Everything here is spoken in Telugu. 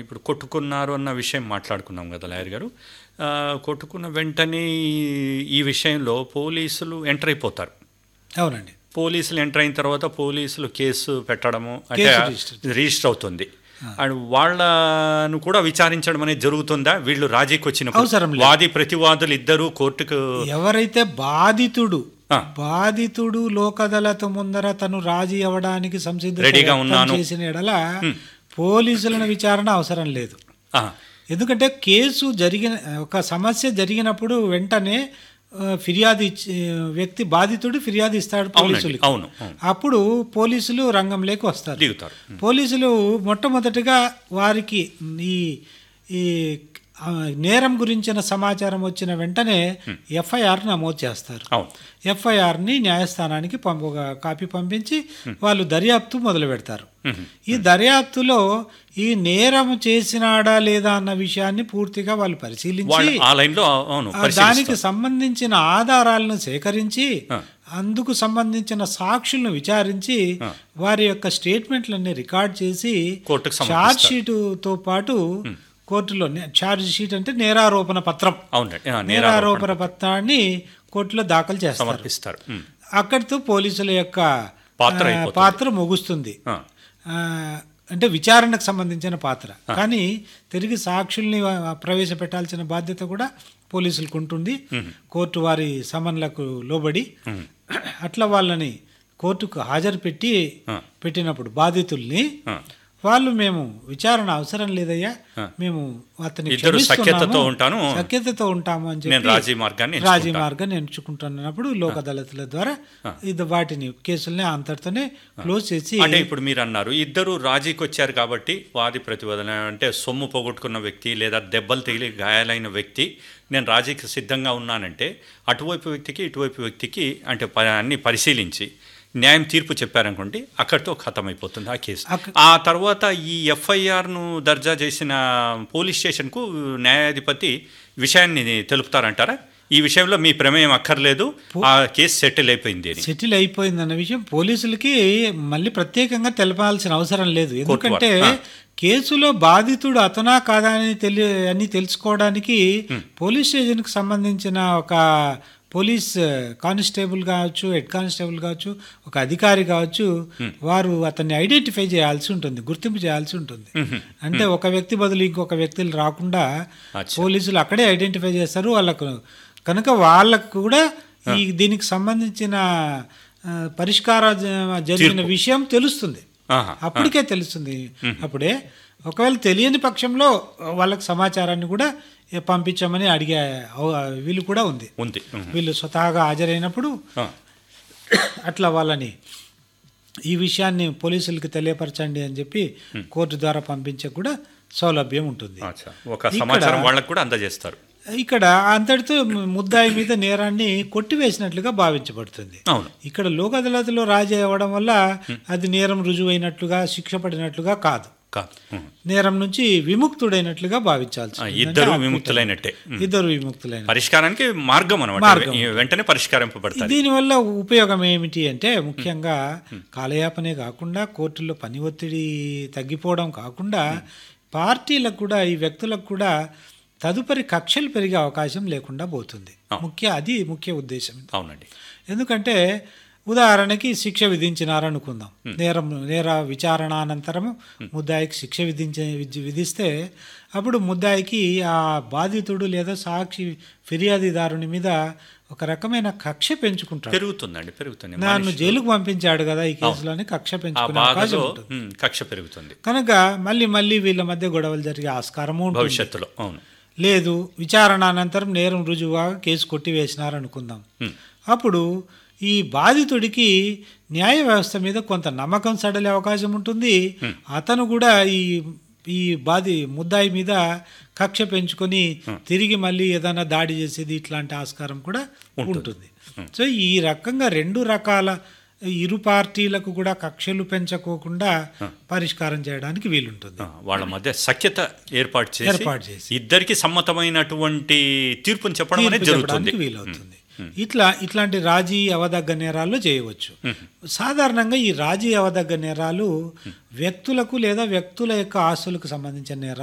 ఇప్పుడు కొట్టుకున్నారు అన్న విషయం మాట్లాడుకున్నాం కదా లాయర్ గారు ఆ, కొట్టుకున్న వెంటనే ఈ- ఈ విషయంలో పోలీసులు ఎంటర్ అయిపోతారు అవునండి పోలీసులు ఎంటర్ అయిన తర్వాత పోలీసులు కేసు పెట్టడము అంటే కేసు రిజిస్టర్ రిజిస్టర్ అవుతుంది అండ్ వాళ్ళను కూడా విచారించడం అనేది జరుగుతుందా వీళ్ళు రాజీకి అవసరం వచ్చిన లేదు. వాది ప్రతివాదులు ఇద్దరు కోర్టుకు ఎవరైతే బాధితుడు ఆ. బాధితుడు లోకదళత ముందర తను రాజీ అవ్వడానికి సంసిద్ధ రెడీగా ప్రయత్నం ఉన్నాను. చేసిన ఎడల పోలీసులను విచారణ అవసరం లేదు ఆ, ఎందుకంటే కేసు జరిగిన ఒక సమస్య జరిగినప్పుడు వెంటనే ఆ, ఫిర్యాదు ఇచ్చి వ్యక్తి బాధితుడు ఫిర్యాదు ఇస్తాడు అవునండి పోలీసులకి అవును అవును అప్పుడు పోలీసులు రంగంలోకి వస్తారు దిగుతారు పోలీసులు మొట్టమొదటిగా వారికి ఈ ఈ ఆ, నేరం గురించిన సమాచారం వచ్చిన వెంటనే ఎఫ్ఐఆర్ నమోదు చేస్తారు అవును ఎఫ్ఐఆర్ని న్యాయస్థానానికి పంప ఒక కాపీ పంపించి వాళ్ళు దర్యాప్తు మొదలు పెడతారు మ్మ్. ఈ దర్యాప్తులో ఈ నేరం చేసినాడా లేదా అన్న విషయాన్ని పూర్తిగా వాళ్ళు పరిశీలించి వాళ్ళు ఆ లైన్లో అవును ఆ, పరిశీలిస్తారు. దానికి సంబంధించిన ఆధారాలను సేకరించి ఆ. అందుకు సంబంధించిన సాక్షులను విచారించి ఆ. వారి యొక్క స్టేట్మెంట్లన్నీ రికార్డ్ చేసి కోర్టుకు ఛార్జ్ సమర్పిస్తారు షీటుతో పాటు కోర్టులో నే- ఛార్జ్ షీట్ అంటే నేరారోపణ పత్రం అవునండి ఆ, నేరారోపణ నేరారోపణ పత్రాన్ని కోర్టులో దాఖలు చేస్తారు సమర్పిస్తారు ఉమ్. అక్కడితో పోలీసుల యొక్క పాత్ర ఆ, అయిపోతుంది. పాత్ర ముగుస్తుంది ఆ, ఆ, అంటే విచారణకు సంబంధించిన పాత్ర కానీ తిరిగి సాక్షుల్ని ఆ, ప్రవేశపెట్టాల్సిన బాధ్యత కూడా పోలీసులకు ఉంటుంది కోర్టు వారి సమన్లకు లోబడి ఉమ్. అట్లా వాళ్ళని కోర్టుకు హాజరు పెట్టి ఆ. పెట్టినప్పుడు బాధితుల్ని ఆ. వాళ్ళు మేము విచారణ అవసరం లేదయ్యా ఆ. మేము అతని ఇద్దరు క్షమిస్తున్నాము, సఖ్యతతో ఉంటాను. సఖ్యతతో ఉంటాము అని నేను చెప్పి రాజీ మార్గాన్ని రాజీ ఎంచుకుంటాను. మార్గాన్ని ఎంచుకుంటున్నప్పుడు లోక్ అదాలత్ల ద్వారా ఇది వాటిని కేసుల్ని అంతటితోనే క్లోజ్ చేసి అంటే ఇప్పుడు మీరు అన్నారు ఇద్దరు రాజీకి వచ్చారు కాబట్టి వాది ప్రతివాదన అంటే సొమ్ము పోగొట్టుకున్న వ్యక్తి లేదా దెబ్బలు తగిలి గాయాలైన వ్యక్తి నేను రాజీకి సిద్ధంగా ఉన్నానంటే అటువైపు వ్యక్తికి ఇటువైపు వ్యక్తికి అంటే ప- అన్ని పరిశీలించి న్యాయం తీర్పు చెప్పారనుకోండి అక్కడితో ఖతం అయిపోతుంది ఆ కేసు అక్క- ఆ తర్వాత ఈ ఎఫ్ఐఆర్ను దర్జా చేసిన పోలీస్ స్టేషన్కు న్యాయాధిపతి విషయాన్ని తెలుపుతారంటారా ఈ విషయంలో మీ ప్రమేయం అక్కర్లేదు ఆ కేసు సెటిల్ అయిపోయింది అని సెటిల్ అయిపోయిందన్న విషయం పోలీసులకి మళ్ళీ ప్రత్యేకంగా తెలపాల్సిన అవసరం లేదు ఎందుకంటే వారు. కేసులో బాధితుడు అతనా కాదా అని తెలి అని తెలుసుకోవడానికి పోలీస్ స్టేషన్కి సంబంధించిన ఒక పోలీస్ కానిస్టేబుల్ కావచ్చు హెడ్ కానిస్టేబుల్ కావచ్చు ఒక అధికారి కావచ్చు వారు అతన్ని ఐడెంటిఫై చేయాల్సి ఉంటుంది గుర్తింపు చేయాల్సి ఉంటుంది అంటే ఒక వ్యక్తి బదులు ఇంకొక వ్యక్తులు రాకుండా అచ్చా. పోలీసులు అక్కడే ఐడెంటిఫై చేస్తారు వాళ్ళకు కనుక వాళ్ళకు కూడా ఈ దీనికి సంబంధించిన ఆ, పరిష్కార జ- జరిగిన విషయం తెలుస్తుంది ఆహా. అప్పటికే తెలుస్తుంది అప్పుడే ఒకవేళ తెలియని పక్షంలో వాళ్ళకి సమాచారాన్ని కూడా ఏ, పంపించమని అడిగే అవ- వీలు కూడా ఉంది ఉంది ఉమ్. వీళ్ళు స్వతహాగా హాజరైనప్పుడు ఆ. అట్లా వాళ్ళని ఈ విషయాన్ని పోలీసులకి తెలియపరచండి అని చెప్పి కోర్టు ద్వారా పంపించే కూడా సౌలభ్యం ఉంటుంది అచ్చా. ఒక సమాచారం వాళ్ళకు కూడా అందజేస్తారు ఇక్కడ అంతటితో ముద్దాయి మీద నేరాన్ని కొట్టివేసినట్లుగా భావించబడుతుంది అవును ఇక్కడ లోక్ అదాలత్లో రాజీ అవ్వడం వల్ల అది నేరం రుజువైనట్లుగా శిక్ష పడినట్లుగా కాదు కాదు ఉమ్. నేరం నుంచి విముక్తుడైనట్లుగా భావించాల్సి ఆ, ఉంటుంది. ఇద్దరు అంటే ఆ విముక్తులైనట్టే ఉమ్. ఇద్దరు విముక్తులైన పరిష్కారానికి మార్గం అనమాట మార్గం. వెంటనే పరిష్కారింపబడతారు దీనివల్ల ఉపయోగం ఏమిటి అంటే ముఖ్యంగా కాలయాపనే కాకుండా కోర్టుల్లో పని ఒత్తిడి తగ్గిపోవడం కాకుండా పార్టీలకు కూడా ఈ వ్యక్తులకు కూడా తదుపరి కక్షలు పెరిగే అవకాశం లేకుండా పోతుంది ముఖ్య అది ముఖ్య ఉద్దేశం అవునండి ఎందుకంటే ఉదాహరణకి శిక్ష విధించినారనుకుందాం నేరం నేర విచారణ అనంతరము ముద్దాయికి శిక్ష విధించ విధి- విధిస్తే అప్పుడు ముద్దాయికి ఆ బాధితుడు లేదా సాక్షి ఫిర్యాదిదారుని మీద ఒక రకమైన కక్ష పెంచుకుంటాడు పెరుగుతుందండి పెరుగుతుంది నన్ను జైలుకు పంపించాడు కదా ఈ కేసులోని కక్ష ఆ పెంచుకునే అవకాశం బాధలో ఉంటుంది ఉమ్, కక్ష పెరుగుతుంది కనుక మళ్ళీ మళ్ళీ వీళ్ళ మధ్య గొడవలు జరిగే ఆస్కారము ఉంటుంది భవిష్యత్తులో అవును లేదు విచారణ అనంతరం నేరం రుజువుగా కేసు కొట్టివేసినారనుకుందాం ఉమ్. అప్పుడు ఈ బాధితుడికి న్యాయ వ్యవస్థ మీద కొంత నమ్మకం సడలే అవకాశం ఉంటుంది అతను కూడా ఈ ఈ బాధి ముద్దాయి మీద కక్ష పెంచుకొని తిరిగి మళ్ళీ ఏదైనా దాడి చేసేది ఇట్లాంటి ఆస్కారం కూడా ఉంటుంది సో ఈ రకంగా రెండు రకాల ఇరు పార్టీలకు కూడా కక్షలు పెంచుకోకుండా పరిష్కారం చేయడానికి వీలుంటుంది ఆ, వాళ్ళ మధ్య సఖ్యత ఏర్పాటు చేసి ఏర్పాటు చేసి. ఇద్దరికి సమ్మతమైనటువంటి తీర్పుని చెప్పడం అనేది తీర్పు జరుగుతుంది చెప్పడానికి వీలవుతుంది ఇట్లా ఇట్లాంటి రాజీ అవదగ్గ నేరాల్లో చేయవచ్చు సాధారణంగా ఈ రాజీ అవదగ్గ నేరాలు వ్యక్తులకు లేదా వ్యక్తుల యొక్క ఆస్తులకు సంబంధించిన నేరాలు